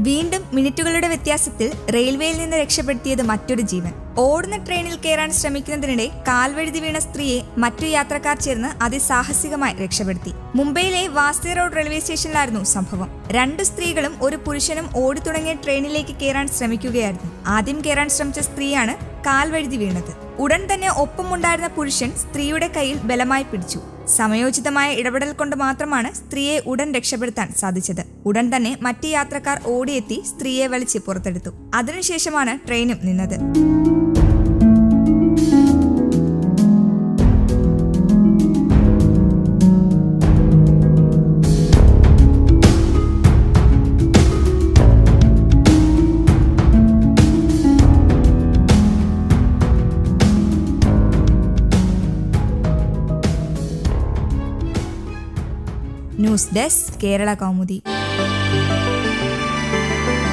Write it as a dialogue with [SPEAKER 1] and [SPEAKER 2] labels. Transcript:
[SPEAKER 1] വീണ്ടും മിനിറ്റുകളുടെ വ്യത്യാസത്തിൽ റെയിൽവേയിൽ നിന്ന് രക്ഷപ്പെടുത്തിയത് മറ്റൊരു ജീവൻ ഓടുന്ന ട്രെയിനിൽ കയറാൻ ശ്രമിക്കുന്നതിനിടെ കാൽവഴുതി വീണ സ്ത്രീയെ മറ്റു യാത്രക്കാർ ചേർന്ന് അതിസാഹസികമായി രക്ഷപ്പെടുത്തി മുംബൈയിലെ വാസ്തി റോഡ് റെയിൽവേ സ്റ്റേഷനിലായിരുന്നു സംഭവം രണ്ടു സ്ത്രീകളും ഒരു പുരുഷനും ഓടി തുടങ്ങിയ ട്രെയിനിലേക്ക് കയറാൻ ശ്രമിക്കുകയായിരുന്നു ആദ്യം കയറാൻ ശ്രമിച്ച സ്ത്രീയാണ് കാൽവഴുതി വീണത് ഉടൻ തന്നെ ഒപ്പമുണ്ടായിരുന്ന പുരുഷൻ സ്ത്രീയുടെ കയ്യിൽ ബലമായി പിടിച്ചു സമയോചിതമായ ഇടപെടൽ കൊണ്ട് മാത്രമാണ് സ്ത്രീയെ ഉടൻ രക്ഷപ്പെടുത്താൻ സാധിച്ചത് ഉടൻ തന്നെ മറ്റ് യാത്രക്കാർ ഓടിയെത്തി സ്ത്രീയെ വലിച്ച് പുറത്തെടുത്തു അതിനുശേഷമാണ് ട്രെയിനും നിന്നത് ന്യൂസ് ഡെസ്ക് കേരള കൗമുദി